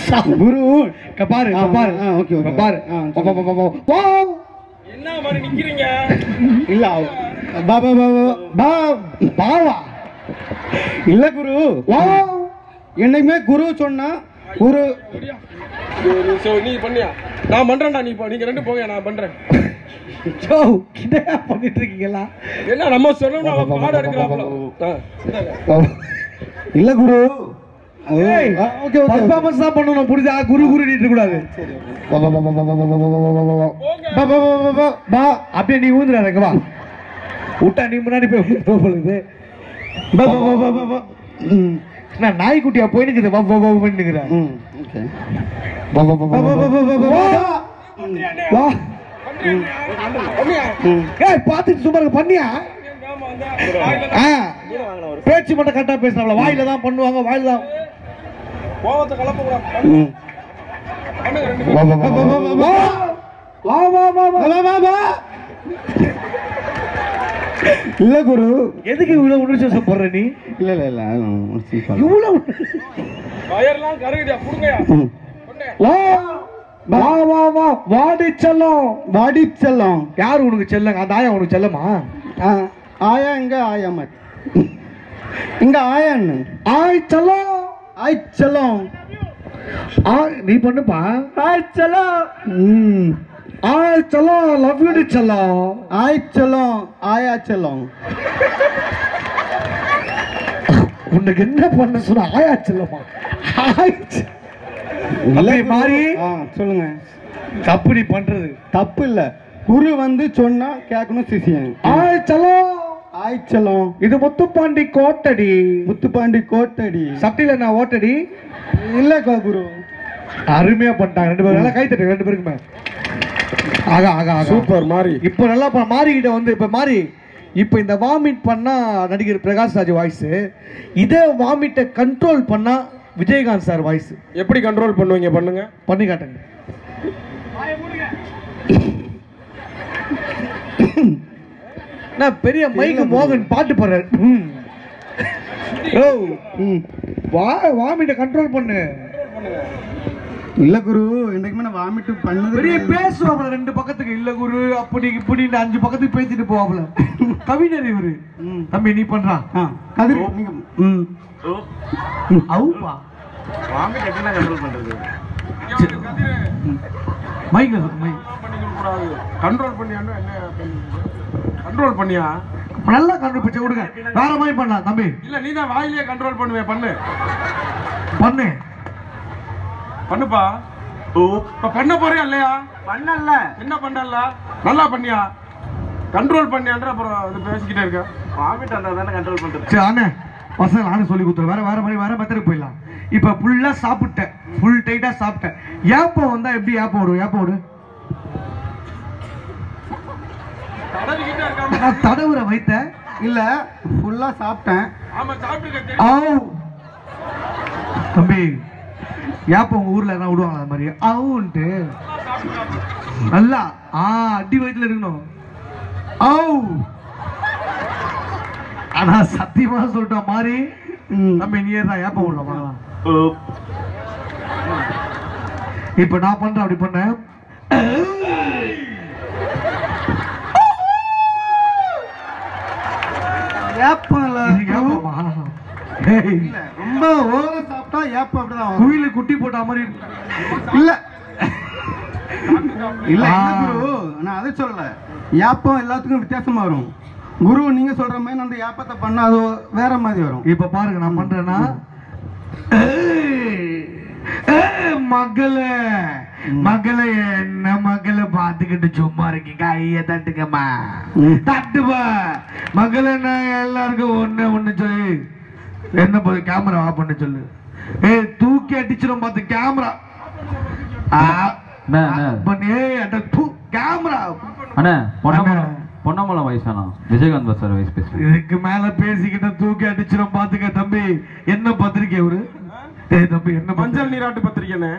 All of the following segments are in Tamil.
குரு இங்க பாரு இங்க ஆ, பாரு ஆ, okay, okay. இங்க பாரு ஆ, வா, வா, வா, வா, வா. என்ன மாதிரி நிக்கிறீங்க இல்ல பா பா பா பா. பா பாவா இல்ல குரு வா என்னைக்குமே குரு சொன்னா குரு சரி, சரி, நீ பண்ணியா நான் பண்றேன்டா நீ போ- நீங்க ரெண்டு போங்க நான் பண்றேன் ஜோ கிட்டயா பண்ணிட்டு இருக்கீங்களா என்ன நம்ம சொல்லணும் அவன் பாடம் எடுக்கிறாப்ல ஆ, இந்தாங்க. இல்ல குரு ஏய், ஓகே ஓகே பர்ஃபார்மன்ஸ் தான் பண்ணணும் புரியுதா குரு குரு நீட்டு கூடாது பா பா பா பா பா பா பா பா பா பா பா. போங்க பா பா பா பா பா பா அப்படியே நீ ஊந்துறாரு இங்க வா விட்டா நீ முன்னாடி போய் ஊந்துற பொழுது பா பா பா பா பா பா ம் நான் நாய்க்குட்டியா போய் நிக்குது வா வா வா பண்ணிக்கிறேன் ம் ஓகே பா பா பா பா பா பா பா பா பா வா பண்ணியா ம் ஏய் பாத்துட்டு சும்மா இருக்க பண்ணியா ஆமா, வந்தா. வாயில ஆ தான். பேச்சு மட்டும் கரெக்டா பேசுறாங்களா வாயில தான் பண்ணுவாங்க வாயில தான் கோவத்தை கலப்ப கூடாது ம் பண்ணுங்க ரெண்டு வா வா வா வா வா வா வா வா வா வா வா வா வா இல்ல குரு எதுக்கு இவ்வளவு உணர்ச்சி வசப்படுற நீ இல்ல இல்ல இல்ல அது சீக்கிரம் இவ்வளவு வயர்லாம் கருகுதியா புடுங்கயா ம் பொண்ணே வா வா வா வா வாடி செல்லம் வாடி செல்லம் யார் உனக்கு செல்லங்க அந்த ஆயா உனக்கு செல்லமா ஆ, ஆயா இங்க ஆயா மத் இங்க ஆயான்னு ஆய் செல்லம் ஆய் செல்லம் ஆ நீ பண்ணுப்பா ஆய் செல்லம் ம் ஆய் செல்லம் லவ் யூ செல்லம் ஆய் செல்லம் ஆயா செல்லம் உனக்கு என்ன பண்ண சொன்ன ஆயா செல்லமா ஆய் செ- அப்படியே மாறி ஆ சொல்லுங்க தப்பு நீ பண்றது தப்பு இல்ல குரு வந்து சொன்னா கேட்கணும் சிசியன் ஆய் செல்லம் ஆய் செல்லம் இது முத்துப்பாண்டி கோட்டடி முத்துப்பாண்டி கோட்டடி சட்டில நான் ஓட்டடி இல்ல க- குரு அருமையா பண்ணிட்டாங்க ரெண்டு பேரும் நல்லா கை தட்டு ரெண்டு பேருக்குமே ஆகா ஆகா ஆகா சூப்பர் மாதிரி இப்போ நல்லா ப- மாறிக்கிட்ட வந்து இப்போ மாறி இப்போ இந்த வாமிட் பண்ணா நடிகர் பிரகாஷ் ராஜ் வாய்ஸ் இதே வாமிட்டை கண்ட்ரோல் பண்ணா விஜயகாந்த் சார் வாய்ஸ் எப்படி கண்ட்ரோல் பண்ணுவீங்க பண்ணுங்க பண்ணி காட்டுங்க நான் பெரிய மைக்கு மோகன் பாட்டு பாடுறாரு ம். ஓ ம் வா வாமிட்டை கண்ட்ரோல் பண்ணு இல்ல குரு என்னைக்குமே நான் வாமிட் பண்ணது பெரிய கிடையாது. பேசுவாப்ல ரெண்டு பக்கத்துக்கு இல்ல குரு அப்படி இப்படின்னு அஞ்சு பக்கத்துக்கு பேசிட்டு போவாப்ல கவிஞர் இவரு ம். தம்பி நீ பண்றான் ஆ கதிர் நீங்க ம் அவுப்பா வாமிட் எப்படி கண்ட்ரோல் பண்றது மைக்ல சொல்லு, மைக் பண்ணிக்க கூடாது கண்ட்ரோல் பண்ணியான்னு என்ன கண்ட்ரோல் பண்ணியா நல்லா கண்டுபிடிச்ச விடுங்க வேற மாதிரி பண்ணலாம் தம்பி இல்ல நீ தான் வாயிலேயே கண்ட்ரோல் பண்ணுவே பண்ணு பண்ணு பண்ணுப்பா இப்ப பண்ண போறியா இல்லையா பண்ணல என்ன பண்ணல நல்லா பண்ணியா கண்ட்ரோல் பண்ணியான்ற அப்புறம் வந்து பேசிக்கிட்டே இருக்க வாமிட் தானே கண்ட்ரோல் பண்றது சரி அண்ணே பசங்க நானும் சொல்லி கொடுத்துறேன் வேற வேற மாதிரி வேற மெத்தடுக்கு போயிடலாம் இப்ப ஃபுல்லா சாப்பிட்டேன் ஃபுல் டைட்டா சாப்பிட்டேன் ஏப்பம் வந்தா எப்படி ஏப்பம் விடும் ஏப்பம் விடு தடவிக்கிட்டே இருக்காம நான் தடவுற வைத்த இல்ல ஃபுல்லா சாப்பிட்டேன் ஆமா சாப்பிட்டு ஆவ் தம்பி ஏப்பம் உங்க ஊர்ல என்ன விடுவாங்களா அது மாதிரி ஆவுன்ட்டு நல்லா ஆ அடி வயிற்றுல இருக்கணும் ஆவ் ஆனா சத்தியமா சொல்லிட்டோம் மாதிரி ம். தம்பி நீ தான் ஏப்பம் விடலாமா இப்ப நான் பண்றேன் அப்படி பண்ணேன் ஏப்பம் இல்ல இது ஏப்பமா? ஏய், இல்ல, ரொம்ப ஓவர் சாப்பிட்டா ஏப்பம் அப்படிதான் வரும். குயிலு குட்டி போட்ட மாதிரி இல்ல இல்ல ஆ. இல்ல குரு நான் அதை சொல்லல ஏப்பம் எல்லாத்துக்கும் வித்தியாசமா வரும் குரு நீங்க சொல்ற மாதிரி நான் அந்த ஏப்பத்தை பண்ணா அது வேற மாதிரி வரும் இப்ப பாருங்க நான் பண்றேன்னா ஏய், ஏய், மகளே மகளே என்ன மகளே பாத்துக்கிட்டு சும்மா இருக்கீங்க ஐய தட்டுங்கம்மா ம். தட்டுப்பா மகளே நான் எல்லாருக்கும் ஒண்ணு ஒண்ணு சொல்லி என்ன போய் கேமரா ஆஃப் பண்ண சொல்லு ஏய் தூக்கி அடிச்சிரும் பார்த்து கேமரா அண்ணே, அண்ணே. ஏய் அட தூ கேமரா அண்ணே பொன்னமலம் அண்ணே. பொன்னமலம் வயசானா விஜயகாந்த் பஸ் சார் வயசு பேசுறேன் இதுக்கு மேல பேசிக்கிட்ட தூக்கி அடிச்சிரும் பாத்துக்க தம்பி என்ன பத்திரிக்கை இவரு ஏய் தம்பி என்ன மஞ்சள் மஞ்சள் நீராட்டு பத்திரிக்கைன்னு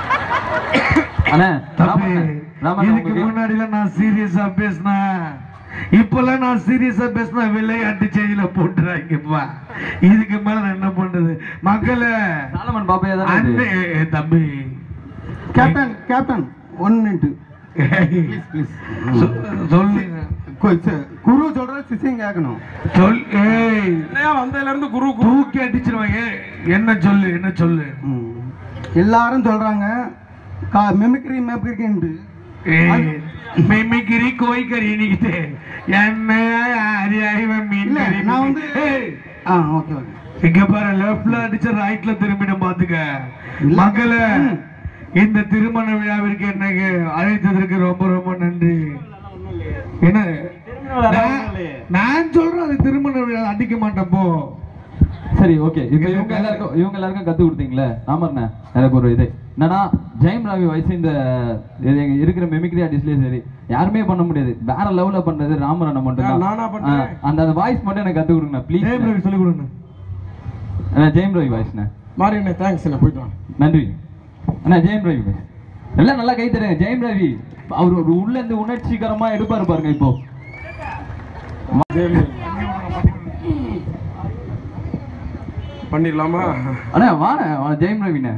அண்ணே தம்பி ராமண்ணே, ராமண்ணே இதுக்கு உங்களுக்கு முன்னாடிலாம் நான் சீரியஸா பேசினேன் இப்பெல்லாம் நான் சீரியஸா பேசினா விளையாட்டு செய்தியில போட்டுறாங்கப்பா இதுக்கு மேல நான் என்ன பண்றது மக்களே சாலமன் பாப்பையா தானே அண்ணே இது? தம்பி captain captain one minute please சொ- சொல்லுங்க குரு சொல்ற சிசியம் கேட்கணும் சொல் ஏய் என்னையா வந்ததுல இருந்து குரு குரு தூக்கி அடிச்சிருவாங்க என்ன சொல்லு என்ன சொல்லு ம். எல்லாரும் சொல்றாங்க கா மெமிக்ரி மெமிக்ரின்ட்டு ஏய், மிமிக்ரி கோய்கறி நீக்கிட்டு என்ன யாரு இவன் மீன் இல்ல, கறி நான் வந்து- ஏய், ஆ ஓகே ஓகே இங்க பாரு லெஃப்ட்ல அடிச்ச ரைட்ல திரும்பிடும் பாத்துக்க இல்ல. மக்களே ம். இந்த திருமண விழாவிற்கு எனக்கு அழைத்ததற்கு ரொம்ப ரொம்ப நன்றி என்ன நான்- நான் சொல்றேன் அது திருமண விழா அடிக்க மாட்டேன் போ சரி ஓகே இப்போ இவங்க எல்லாருக்கும் இவங்க எல்லாருக்கும் கத்து கொடுத்தீங்களே ஆமாண்ணே எனக்கு ஒரு இது என்னன்னா ஜெயம் ராவி வயசு இந்த இது எங்க இருக்கிற மெமிக்ரி ஆர்டிஸ்ட்லயே சரி யாருமே பண்ண முடியாது வேற லெவல்ல பண்றது ராமரண்ணன் மட்டும் ஆ, நானா பண்றேன்? அந்த அந்த வாய்ஸ் மட்டும் எனக்கு கத்து கொடுங்க ப்ளீஸ் ஜெயம் ரவி சொல்லி கொடுங்க ஜெயம் ரவி வாய்ஸ்ண்ணே மாறி என்ன தேங்க்ஸ் என்ன போயிட்டு வாங்க நன்றி அண்ணா ஜெயம் ரவி வாய்ஸ் எல்லாம் நல்லா கை தருங்க ஜெயம் ரவி அவர் ஒரு உள்ள இருந்து உணர்ச்சிகரமா எடுப்பாரு பாருங்க இப்போ சரி. பண்ணிடலாமா அண்ணா வாண்ணே வா, ஜெயம் ரவிண்ணே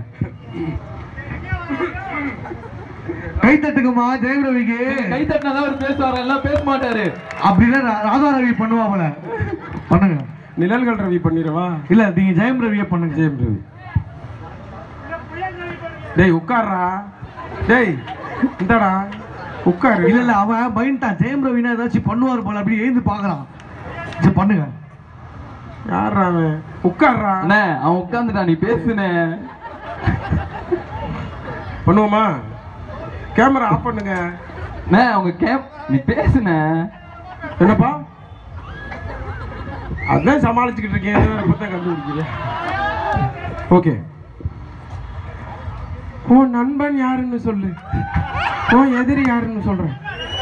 கை தட்டுக்குமா ஜெயம் ரவிக்கு கை தட்டினா அவர் பேசுவார் எல்லாம் பேச மாட்டாரு அப்படின்னா ரா- ராதா ரவி பண்ணுவாங்கள பண்ணுங்க நிழல்கள் ரவி பண்ணிடவா இல்ல நீங்க ஜெயம் ரவியே பண்ணுங்க ஜெயம் ரவி டேய் உட்கார்றா டேய் இந்தடா உட்காரு இல்ல இல்ல அவன் பயன்ட்டான் ஜெயம் ரவினா ஏதாச்சும் பண்ணுவார் போல அப்படி எழுந்து பாக்குறான் சரி பண்ணுங்க யார்ரா அவன் உட்கார்றா அண்ணே அவன் உட்கார்ந்துட்டான் நீ பேசுனே பண்ணுவோமா கேமரா ஆஃப் பண்ணுங்க அண்ணே அவங்க கேப் நீ பேசுனே என்னப்பா அதான் சமாளிச்சுக்கிட்டு இருக்கேன் இப்பதான் கண்டுபிடிக்கிறேன் ஓகே உன் நண்பன் யாருன்னு சொல்லு உன் எதிரி யாருன்னு சொல்றேன்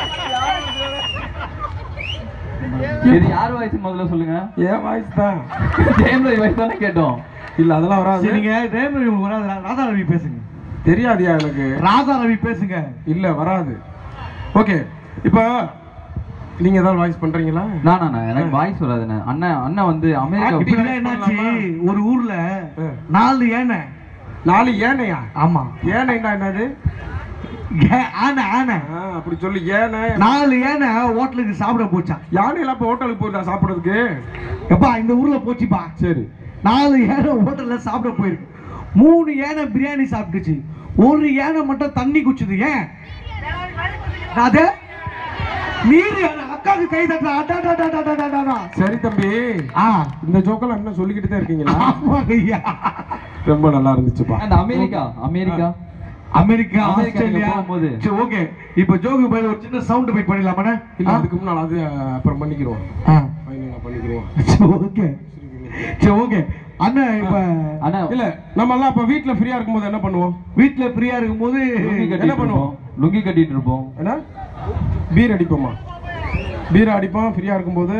இது யார் வாய்ஸ் முதல்ல சொல்லுங்க ஏன் வாய்ஸ் தான் ஜெயம் ரவி வாய்ஸ் தானே கேட்டோம் இல்ல அதெல்லாம் வராது சரி நீங்க ஜெயம் ரவி உங்களுக்கு வராது ரா- ராதா ரவி பேசுங்க தெரியாதியா எனக்கு ராதா ரவி பேசுங்க இல்ல வராது ஓகே இப்போ நீங்க ஏதாவது வாய்ஸ் பண்றீங்களா நானா எனக்கு வாய்ஸ் வராதுண்ணே அண்ணன் அண்ணன் வந்து அமெரிக்கா இப்படிலாம் என்னாச்சு ஒரு ஊர்ல ஆ. நாலு யானை நாலு ஏனையா ஆமா ஏனைன்னா என்னது ஏ- ஆனை ஆனை ஆ, அப்படி சொல்லி ஏனை நாலு யானை ஹோட்டலுக்கு சாப்பிட போச்சான் யானையெல்லாம் இப்போ ஹோட்டலுக்கு போயிருந்தா சாப்பிட்றதுக்கு எப்பா இந்த ஊர்ல போச்சுப்பா சரி நாலு யானை ஹோட்டல்ல சாப்பிட போயிருக்கு மூணு யானை பிரியாணி சாப்பிட்டுச்சு ஒரு யானை மட்டும் தண்ணி குடிச்சது ஏன் அது நீர் யானை அக்காவுக்கு கை தட்டா அடா, அடா, அடா, அடா, அடா, அடா. சரி தம்பி ஆ இந்த ஜோக்கெல்லாம் இன்னும் சொல்லிக்கிட்டு தான் இருக்கீங்களா ஆமாங்க ஐயா ரொம்ப நல்லா இருந்துச்சுப்பா அந்த அமெரிக்கா அமெரிக்கா அமெரிக்கா அமெரிக்கா நீங்க ஆஸ்திரேலியா போகும்போது. சரி ஓகே இப்போ ஜோகு பையில ஒரு சின்ன சவுண்ட் போய் பண்ணிடலாமாண்ணே இல்ல அதுக்கு முன்னால் அது அப்புறம் பண்ணிக்கிறோம் ஆ ஃபைனலாக பண்ணிக்கிறோம் சரி ஓகே சரி ஓகே அண்ணன் இப்ப அண்ணா இல்ல நம்ம எல்லாம் இப்ப வீட்ல ஃப்ரீயா இருக்கும்போது என்ன பண்ணுவோம் வீட்ல ஃப்ரீயா இருக்கும்போது லுங்கி என்ன கட்டிட்டு பண்ணுவோம்? இருப்போம் லுங்கி கட்டிட்டு இருப்போம் என்ன பீர் அடிப்போமா பீர் அடிப்போம் ஃப்ரீயா இருக்கும்போது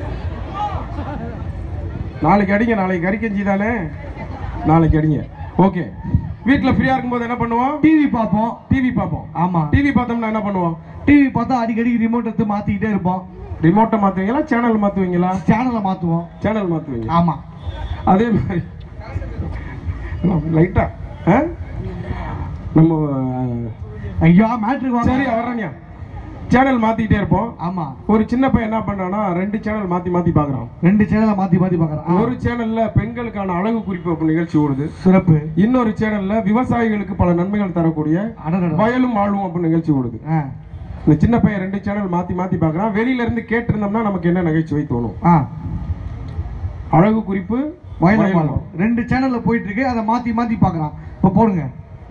நாளைக்கு அடிங்க நாளைக்கு கறிக்கஞ்சி தானே நாளைக்கு அடிங்க ஓகே வீட்ல ஃப்ரீயா இருக்கும்போது என்ன பண்ணுவோம் டிவி பார்ப்போம் டிவி பார்ப்போம் ஆமா டிவி பார்த்தோம்னா என்ன பண்ணுவோம் டிவி பார்த்தா அடிக்கடி ரிமோட் எடுத்து மாத்திக்கிட்டே இருப்போம் ரிமோட்டை மாத்துவீங்களா சேனல் மாத்துவீங்களா சேனலை மாத்துவோம் சேனல் மாத்துவீங்க ஆமா அதே மாதிரி லைட்டா நம்ம அஹ், ஐயா மேட்ருக்கு வாங்க சரி வர்றேங்க சேனல் மாத்திக்கிட்டே இருப்போம் ஆமா ஒரு சின்ன பையன் என்ன பண்றானா ரெண்டு சேனல் மாத்தி மாத்தி பாக்குறான் ரெண்டு சேனலை மாத்தி மாத்தி பாக்குறேன் ஒரு சேனல்ல பெண்களுக்கான அழகு குறிப்பு அப்படி நிகழ்ச்சி ஓடுது சிறப்பு இன்னொரு சேனல்ல விவசாயிகளுக்கு பல நன்மைகள் தரக்கூடிய அடடடா. வயலும் வாழ்வும் அப்படி நிகழ்ச்சி ஓடுது ஆ இந்த சின்ன பையன் ரெண்டு சேனல் மாத்தி மாத்தி பாக்குறான் வெளியில இருந்து கேட்டிருந்தோம்னா நமக்கு என்ன நகைச்சுவை தோணும் ஆ அழகு குறிப்பு வயலம் வயலும் வாழும். ரெண்டு சேனல்ல போயிட்டு இருக்கு அதை மாத்தி மாத்தி பாக்குறான் இப்ப போடுங்க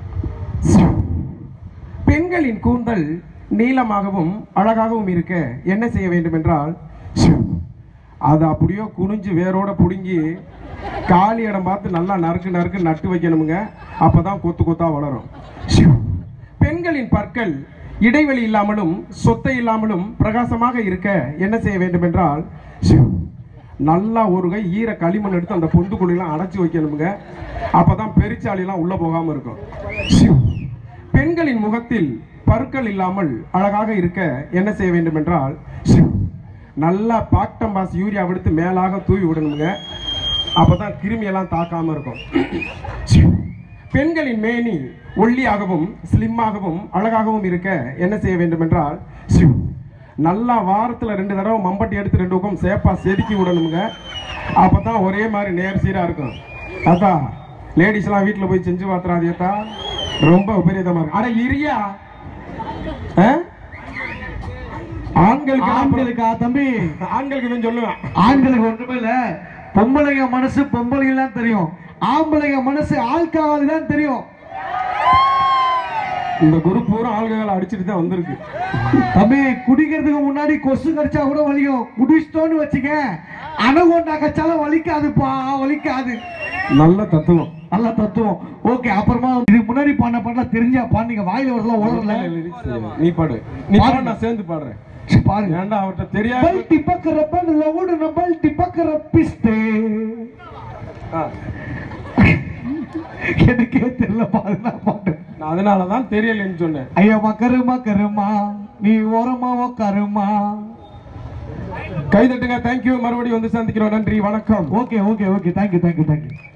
பெண்களின் கூந்தல் நீளமாகவும் அழகாகவும் இருக்க என்ன செய்ய வேண்டும் என்றால் அதை அப்படியே குனிஞ்சு வேரோட புடுங்கி காலி இடம் பார்த்து நல்லா நறுக்கு நறுக்கு நட்டு வைக்கணுமுங்க அப்பதான் கொத்து கொத்தா வளரும் பெண்களின் பற்கள் இடைவெளி இல்லாமலும் சொத்தை இல்லாமலும் பிரகாசமாக இருக்க என்ன செய்ய வேண்டும் என்றால் நல்லா ஒரு கை ஈர களிமண் எடுத்து அந்த பொந்துக்குழிலாம் அடைச்சி வைக்கணுமுங்க அப்பதான் பெருச்சாலிலாம் உள்ள போகாம இருக்கும் பெண்களின் முகத்தில் பற்கள் இல்லாமல் அழகாக இருக்க என்ன செய்ய வேண்டும் என்றால் நல்லா பாக்டம் பாஸ் யூரியா எடுத்து மேலாக தூவி விடணுங்க அப்பதான் கிருமி எல்லாம் தாக்காம இருக்கும் பெண்களின் மேனி ஒல்லியாகவும் ஸ்லிம்மாகவும் அழகாகவும் இருக்க என்ன செய்ய வேண்டும் என்றால் ஷிவ். நல்லா வாரத்துல ரெண்டு தடவை மம்பட்டி எடுத்து ரெண்டு பக்கம் சேப்பா செதுக்கி விடணுங்க அப்பதான் ஒரே மாதிரி நேர் சீரா இருக்கும் அதான் லேடிஸ் எல்லாம் வீட்டுல போய் செஞ்சு பாத்துறாதியத்தா ரொம்ப விபரீதமா இருக்கு அட இரியா ஆ? ஆண்களுக்கு நான் ஆண்களுக்கா தம்பி ஆண்களுக்கு இவன் சொல்லுவேன் ஆண்களுக்கு ஒன்றுமே இல்ல பொம்பளைங்க மனசு பொம்பளைங்க தான் தெரியும் ஆம்பளைங்க மனசு ஆல்கஹால் தான் தெரியும் இந்த குரு பூரா ஆள்கள் அடிச்சுட்டு தான் வந்திருக்கு தம்பி குடிக்கிறதுக்கு முன்னாடி கொசு கடிச்சா கூட வலிக்கும் குடிச்சிட்டோன்னு வச்சுக்க அனகொண்டா கச்சாலும் வலிக்காதுப்பா வலிக்காது நல்ல தத்துவம் நல்ல தத்துவம் ஓகே அப்புறமா இதுக்கு முன்னாடி பண்ண பண்ண தெரிஞ்சாப்பா நீங்க வாயில வரலாம் உலகல நீ பாடு நீ பாடு நான் சேர்ந்து பாடுறேன் பாருங்க ஏன்டா அவர்கிட்ட தெரியாது பல்ட்டி பக்கற பண்ணல ஓடுன பல்ட்டி பக்கற பிஸ்தே ஆ, எனக்கே தெரியல பாருங்க பாட்டு நான் அதனாலதான் தெரியலன்னு சொன்னேன் ஐயா மக்கரு மக்கருமா நீ ஓரமா உக்காருமா கை தட்டுங்க தேங்க்யூ மறுபடியும் வந்து சந்திக்கிறோம் நன்றி வணக்கம் okay okay okay thank you thank you thank you